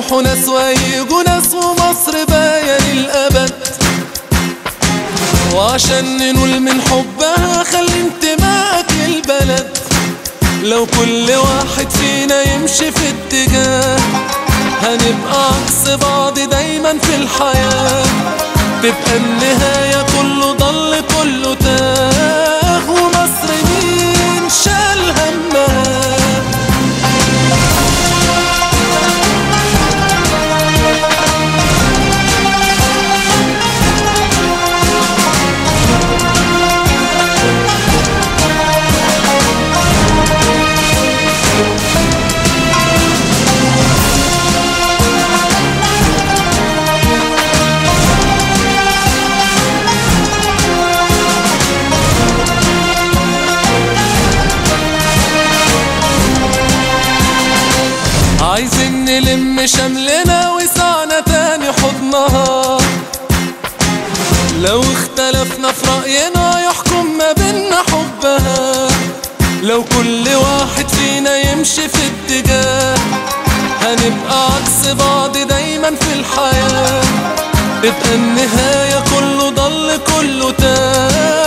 هيروحوا ناس ويجوا ناس ومصر باية للأبد وعشان ننول من حبها خلي انتمائك للبلد لو كل واحد فينا يمشي في اتجاه هنبقى عكس بعض دايما في الحياة تبقى النهاية كله ضل كله تاه ومصر مين شال همها عايزين نلم شملنا وسعنا تاني حضنها لو اختلفنا في رأينا يحكم ما بينا حبها لو كل واحد فينا يمشي في اتجاه هنبقى عكس بعض دايما في الحياة تبقى النهاية كله ضل كله تاه